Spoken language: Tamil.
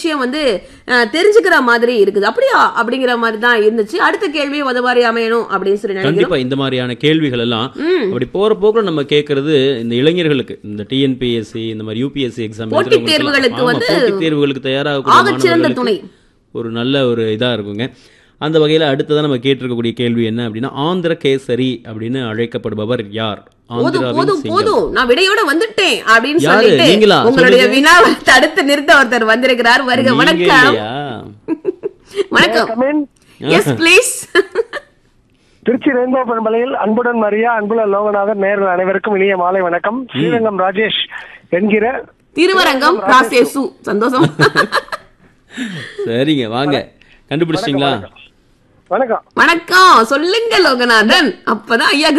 விஷயம் வந்து அஹ், தெரிஞ்சுக்கிற மாதிரி இருக்குது அப்படியா அப்படிங்கிற மாதிரி தான் இருந்துச்சு அடுத்த கேள்வியும் அது மாதிரி அமையணும் அப்படின்னு சொல்லி நினைக்கிறோம் கண்டிப்பா இந்த மாதிரியான கேள்விகள் எல்லாம் ம். அப்படி போற போக்குல நம்ம கேட்கறது இந்த இளைஞர்களுக்கு இந்த டிஎன்பிஎஸ்சி இந்த மாதிரி யூபிஎஸ்சி எக்ஸாம் போட்டித் தேர்வுகளுக்கு வந்து போட்டித் தேர்வுகளுக்கு தயாராகக்கூடிய ஆகச்சிறந்த மாணவர்களுக்கு துணை ஒரு நல்ல ஒரு இதா இருக்குங்க அந்த வகையில அடுத்ததான் நம்ம கேட்டிருக்கக்கூடிய கேள்வி என்ன அப்படின்னா ஆந்திர கேசரி அப்படின்னு அழைக்கப்படுபவர் யார் போதும் ஆந்திராவின் போதும் சிங்கம் போதும் நான் விடையோட வந்துட்டேன் அப்படின்னு யாரு? சொல்லிட்டு நீங்களா? உங்களுடைய சொல்லுங்க. வினாவை தடுத்து நிறுத்த ஒருத்தர் வந்திருக்கிறார் வருக நீங்க வணக்கம் இல்லையா? வணக்கம் come in yes please Tiruchi rainbow பண்பலையில் அன்புடன் மரியா அன்புல லோகநாதன் நேர்கள் அனைவருக்கும் இனிய மாலை வணக்கம் ஸ்ரீரங்கம் ராஜேஷ் என்கிற திருவரங்கம் ராசேசு சந்தோஷம் சரிங்க வாங்க கண்டுபிடிச்சிட்டீங்களா வணக்கம் வணக்கம் சொல்லுங்க லோகநாதன் அப்பதான் ஐயா